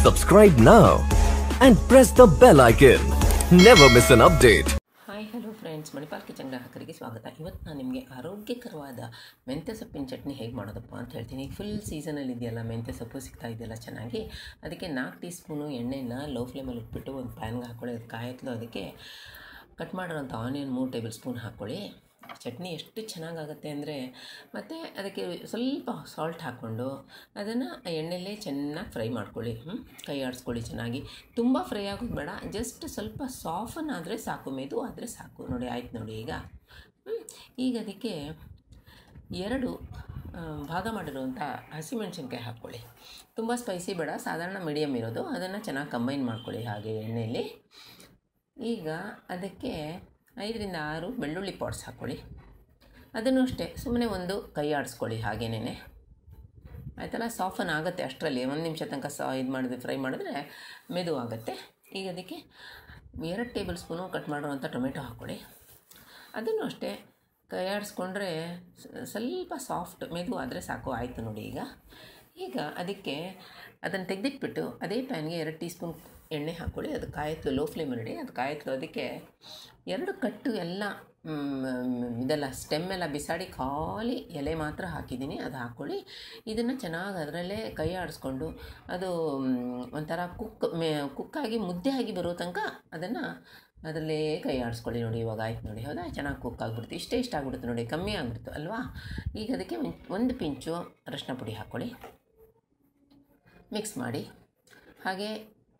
Subscribe now and press the bell icon. Never miss an update. Hi hello friends Manipal kitchen ಗ್ರಾಹಕರಿಗೆ ಸ್ವಾಗತ ಇವತ್ತು ನಾನು ನಿಮಗೆ ಆರೋಗ್ಯಕರವಾದ ಮೆಂತ್ಯ ಸೊಪ್ಪಿನ ಚಟ್ನಿ ಹೇಗೆ ಮಾಡೋದಪ್ಪ ಅಂತ ಹೇಳ್ತೀನಿ ಫುಲ್ ಸೀಸನಲ್ಲಿ ಇದೆಯಲ್ಲ ಮೆಂತ್ಯ ಸೊಪ್ಪು ಸಿಗ್ತಾ ಇದೆಯಲ್ಲ ಚೆನ್ನಾಗಿ ಅದಕ್ಕೆ ನಾಲ್ಕು ಟೀ ಸ್ಪೂನು ಎಣ್ಣೆನ ಲೋ ಫ್ಲೇಮಲ್ಲಿ ಇಟ್ಬಿಟ್ಟು ಒಂದು ಪ್ಯಾನ್ಗೆ ಹಾಕ್ಕೊಳ್ಳಿ ಅದು ಕಾಯತ್ಲು ಅದಕ್ಕೆ ಕಟ್ ಮಾಡಿರೋಂಥ ಆನಿಯನ್ ಮೂರು ಟೇಬಲ್ ಸ್ಪೂನ್ ಹಾಕ್ಕೊಳ್ಳಿ ಚಟ್ನಿ ಎಷ್ಟು ಚೆನ್ನಾಗಾಗುತ್ತೆ ಅಂದರೆ ಮತ್ತು ಅದಕ್ಕೆ ಸ್ವಲ್ಪ ಸಾಲ್ಟ್ ಹಾಕ್ಕೊಂಡು ಅದನ್ನು ಎಣ್ಣೆಲೇ ಚೆನ್ನಾಗಿ ಫ್ರೈ ಮಾಡ್ಕೊಳ್ಳಿ ಹ್ಮ್? ಕೈ ಆಡಿಸ್ಕೊಳ್ಳಿ ಚೆನ್ನಾಗಿ ತುಂಬ ಫ್ರೈ ಆಗೋದು ಬೇಡ ಜಸ್ಟ್ ಸ್ವಲ್ಪ ಸಾಫನ್ ಆದರೆ ಸಾಕು ಮೆದು ಆದರೆ ಸಾಕು ನೋಡಿ ಆಯ್ತು ನೋಡಿ ಈಗ ಹ್ಮ್? ಈಗ ಅದಕ್ಕೆ ಎರಡು ಆ, ಭಾಗ ಮಾಡಿರುವಂಥ ಹಸಿಮೆಣಸಿನ್ಕಾಯಿ ಹಾಕ್ಕೊಳ್ಳಿ ತುಂಬ ಸ್ಪೈಸಿ ಬೇಡ ಸಾಧಾರಣ ಮೀಡಿಯಮ್ ಇರೋದು ಅದನ್ನು ಚೆನ್ನಾಗಿ ಕಂಬೈನ್ ಮಾಡ್ಕೊಳ್ಳಿ ಹಾಗೆ ಎಣ್ಣೆಯಲ್ಲಿ ಈಗ ಅದಕ್ಕೆ ಐದರಿಂದ ಆರು ಬೆಳ್ಳುಳ್ಳಿ ಪಾಟ್ಸ್ ಹಾಕ್ಕೊಳ್ಳಿ ಅದನ್ನು ಅಷ್ಟೇ ಸುಮ್ಮನೆ ಒಂದು ಕೈ ಆಡಿಸ್ಕೊಳ್ಳಿ ಹಾಗೇನೇ ಆಯ್ತಲ್ಲ ಸಾಫನ್ ಆಗುತ್ತೆ ಅಷ್ಟರಲ್ಲಿ ಒಂದು ನಿಮಿಷ ತನಕ ಸಾ ಇದು ಮಾಡಿದ್ರೆ ಫ್ರೈ ಮಾಡಿದ್ರೆ ಮೆದು ಆಗುತ್ತೆ ಈಗ ಅದಕ್ಕೆ ಎರಡು ಟೇಬಲ್ ಸ್ಪೂನು ಕಟ್ ಮಾಡಿರುವಂಥ ಟೊಮೆಟೊ ಹಾಕ್ಕೊಳ್ಳಿ ಅದನ್ನು ಅಷ್ಟೇ ಕೈ ಆಡಿಸ್ಕೊಂಡ್ರೆ ಸ- ಸ್ವಲ್ಪ ಸಾಫ್ಟ್ ಮೆದು ಆದರೆ ಸಾಕು ಆಯಿತು ನೋಡಿ ಈಗ ಈಗ ಅದಕ್ಕೆ ಅದನ್ನು ತೆಗೆದಿಟ್ಬಿಟ್ಟು ಅದೇ ಪ್ಯಾನ್ಗೆ ಎರಡು ಟೀ ಸ್ಪೂನ್ ಎಣ್ಣೆ ಹಾಕ್ಕೊಳ್ಳಿ ಅದು ಕಾಯಿತು ಲೋ ಫ್ಲೇಮ್ ಇಡಿ ಅದು ಕಾಯಿತು ಅದಕ್ಕೆ ಎರಡು ಕಟ್ಟು ಎಲ್ಲ ಮ್, ಇದೆಲ್ಲ ಸ್ಟೆಮ್ ಎಲ್ಲ ಬಿಸಾಡಿ ಖಾಲಿ ಎಲೆ ಮಾತ್ರ ಹಾಕಿದ್ದೀನಿ ಅದು ಹಾಕ್ಕೊಳ್ಳಿ ಇದನ್ನು ಚೆನ್ನಾಗಿ ಅದರಲ್ಲೇ ಕೈ ಆಡಿಸ್ಕೊಂಡು ಅದು ಮ್, ಒಂಥರ ಕುಕ್ ಮೇ ಕುಕ್ಕಾಗಿ ಮುದ್ದೆ ಆಗಿ ಬರೋ ತನಕ ಅದನ್ನು ಅದರಲ್ಲೇ ಕೈ ಆಡಿಸ್ಕೊಳ್ಳಿ ನೋಡಿ ಇವಾಗ ಆಯ್ತು ನೋಡಿ ಹೌದಾ ಚೆನ್ನಾಗಿ ಕುಕ್ ಆಗಿಬಿಡ್ತು ಇಷ್ಟೇ ಇಷ್ಟ ಆಗಿಬಿಡ್ತು ನೋಡಿ ಕಮ್ಮಿ ಆಗಿಬಿಡ್ತು ಅಲ್ವಾ ಈಗ ಅದಕ್ಕೆ ಒಂದ್- ಒಂದು ಪಿಂಚು ಅರಶಿನ ಪುಡಿ ಹಾಕ್ಕೊಳ್ಳಿ ಮಿಕ್ಸ್ ಮಾಡಿ ಹಾಗೆ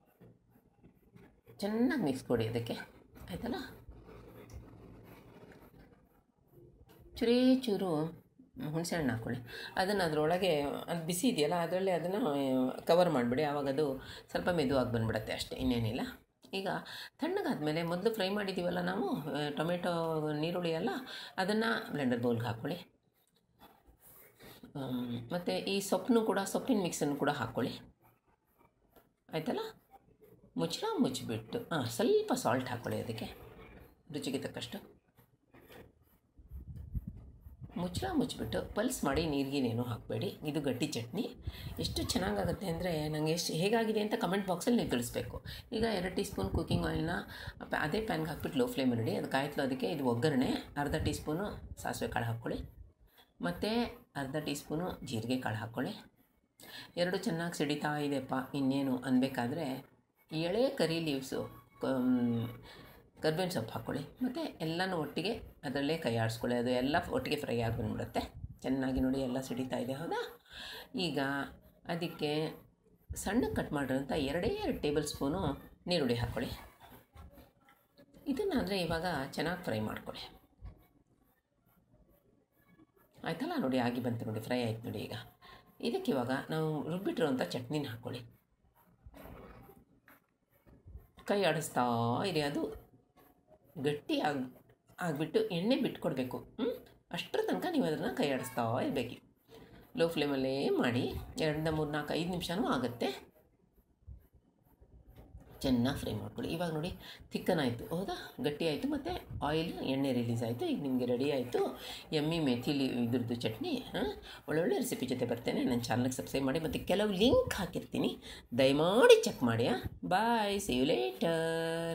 ಚೆನ್ನಾಗಿ ಮಿಕ್ಸ್ ಕೊಡಿ ಅದಕ್ಕೆ ಆಯ್ತಲ್ಲ ಚೂರೇ ಚೂರು ಹುಣಸೆ ಹಣ್ಣು ಹಾಕ್ಕೊಳ್ಳಿ ಅದನ್ನು ಅದರೊಳಗೆ ಅದು ಬಿಸಿ ಇದೆಯಲ್ಲ ಅದರಲ್ಲೇ ಅದನ್ನು ಕವರ್ ಮಾಡಿಬಿಡಿ ಆವಾಗ ಅದು ಸ್ವಲ್ಪ ಮೆದುವಾಗಿ ಬಂದುಬಿಡತ್ತೆ ಅಷ್ಟೇ ಇನ್ನೇನಿಲ್ಲ ಈಗ ತಣ್ಣಗಾದ್ಮೇಲೆ ಮೊದಲು ಫ್ರೈ ಮಾಡಿದ್ದೀವಲ್ಲ ನಾವು ಆ, ಟೊಮೆಟೊ ನೀರುಳ್ಳಿ ಎಲ್ಲ ಅದನ್ನು ಬ್ಲೆಂಡರ್ ಬೌಲ್ಗೆ ಹಾಕ್ಕೊಳ್ಳಿ ಮತ್ತು ಈ ಸೊಪ್ಪನ್ನು ಕೂಡ ಸೊಪ್ಪಿನ ಮಿಕ್ಸನ್ನು ಕೂಡ ಹಾಕ್ಕೊಳ್ಳಿ ಆಯ್ತಲ್ಲ ಮುಚ್ಚಳ ಮುಚ್ಚಿಬಿಟ್ಟು ಹಾಂ ಸ್ವಲ್ಪ ಸಾಲ್ಟ್ ಹಾಕ್ಕೊಳ್ಳಿ ಅದಕ್ಕೆ ರುಚಿಗೆ ತಕ್ಕಷ್ಟು ಮುಚ್ಚಳ ಮುಚ್ಚಿಬಿಟ್ಟು ಪಲ್ಸ್ ಮಾಡಿ ನೀರಿಗೇನೇನು ಹಾಕಬೇಡಿ ಇದು ಗಟ್ಟಿ ಚಟ್ನಿ ಎಷ್ಟು ಚೆನ್ನಾಗಾಗುತ್ತೆ ಅಂದರೆ ನನಗೆ ಎಷ್ಟು ಹೇಗಾಗಿದೆ ಅಂತ ಕಮೆಂಟ್ ಬಾಕ್ಸಲ್ಲಿ ನೀವು ತಿಳಿಸ್ಬೇಕು ಈಗ ಎರಡು ಟೀ ಸ್ಪೂನ್ ಕುಕ್ಕಿಂಗ್ ಆಯಿಲ್ನ ಪ- ಅದೇ ಪ್ಯಾನ್ಗೆ ಹಾಕ್ಬಿಟ್ಟು ಲೋ ಫ್ಲೇಮ್ ಇಡಿ ಅದು ಕಾಯ್ತು ಅದಕ್ಕೆ ಇದು ಒಗ್ಗರಣೆ ಅರ್ಧ ಟೀ ಸ್ಪೂನು ಸಾಸಿವೆ ಕಾಳು ಹಾಕ್ಕೊಳ್ಳಿ ಮತ್ತು ಅರ್ಧ ಟೀ ಸ್ಪೂನು ಜೀರಿಗೆ ಕಾಳು ಹಾಕ್ಕೊಳ್ಳಿ ಎರಡು ಚೆನ್ನಾಗಿ ಸಿಡಿತಾ ಇದೆಪ್ಪ ಇನ್ನೇನು ಅನ್ಬೇಕಾದ್ರೆ ಎಳೆ ಕರಿ ಲೀವ್ಸು ಕರ್ಬೇವಿನ ಸೊಪ್ಪು ಹಾಕ್ಕೊಳ್ಳಿ ಮತ್ತು ಎಲ್ಲನೂ ಒಟ್ಟಿಗೆ ಅದರಲ್ಲೇ ಕೈ ಆಡಿಸ್ಕೊಳ್ಳಿ ಅದು ಎಲ್ಲ ಒಟ್ಟಿಗೆ ಫ್ರೈ ಆಗಿ ಬಂದ್ಬಿಡುತ್ತೆ ಚೆನ್ನಾಗಿ ನೋಡಿ ಎಲ್ಲ ಸಿಡಿತಾ ಇದೆ ಹೌದಾ ಈಗ ಅದಕ್ಕೆ ಸಣ್ಣಗೆ ಕಟ್ ಮಾಡಿರೋಂಥ ಎರಡೇ ಎರಡು ಟೇಬಲ್ ಸ್ಪೂನು ನೀರುಳ್ಳಿ ಹಾಕ್ಕೊಳ್ಳಿ ಇದನ್ನು ಅಂದರೆ ಇವಾಗ ಚೆನ್ನಾಗಿ ಫ್ರೈ ಮಾಡ್ಕೊಳ್ಳಿ ಆಯ್ತಲ್ಲ ನೋಡಿ ಆಗಿ ಬಂತು ನೋಡಿ ಫ್ರೈ ಆಯ್ತು ನೋಡಿ ಈಗ ಇದಕ್ಕೆ ಇವಾಗ ನಾವು ರುಬ್ಬಿಟ್ಟಿರೋಂಥ ಚಟ್ನಿನ ಹಾಕ್ಕೊಳ್ಳಿ ಕೈ ಆಡಿಸ್ತಾ ಇರಿ ಅದು ಗಟ್ಟಿ ಆಗಿ ಆಗಿಬಿಟ್ಟು ಎಣ್ಣೆ ಬಿಟ್ಕೊಡ್ಬೇಕು ಹ್ಞೂ ಅಷ್ಟರ ತನಕ ನೀವು ಅದನ್ನು ಕೈ ಆಡಿಸ್ತಾ ಇರಬೇಕು ಲೋ ಫ್ಲೇಮಲ್ಲೇ ಮಾಡಿ ಎರಡರಿಂದ ಮೂರು ನಾಲ್ಕು ಐದು ನಿಮಿಷನೂ ಆಗುತ್ತೆ ಚೆನ್ನಾಗಿ ಫ್ರೈ ಮಾಡ್ಕೊಳ್ಳಿ ಇವಾಗ ನೋಡಿ ಥಿಕ್ಕನ್ ಆಯಿತು ಹೌದಾ ಗಟ್ಟಿ ಆಯಿತು ಮತ್ತು ಆಯಿಲ್ ಎಣ್ಣೆ ರಿಲೀಸ್ ಆಯಿತು ಈಗ ನಿಮಗೆ ರೆಡಿ ಆಯಿತು ಎಮ್ಮಿ ಮೆಥಿಲಿ ಇದ್ರದ್ದು ಚಟ್ನಿ ಹಾಂ ಒಳ್ಳೊಳ್ಳೆ ರೆಸಿಪಿ ಜೊತೆ ಬರ್ತೇನೆ ನನ್ನ ಚಾನಲ್ಗೆ ಸಬ್ಸ್ಕ್ರೈಬ್ ಮಾಡಿ ಮತ್ತು ಕೆಲವು ಲಿಂಕ್ ಹಾಕಿರ್ತೀನಿ ದಯಮಾಡಿ ಚೆಕ್ ಮಾಡಿ ಬಾಯ್ ಸಿ ಯು ಲೇಟರ್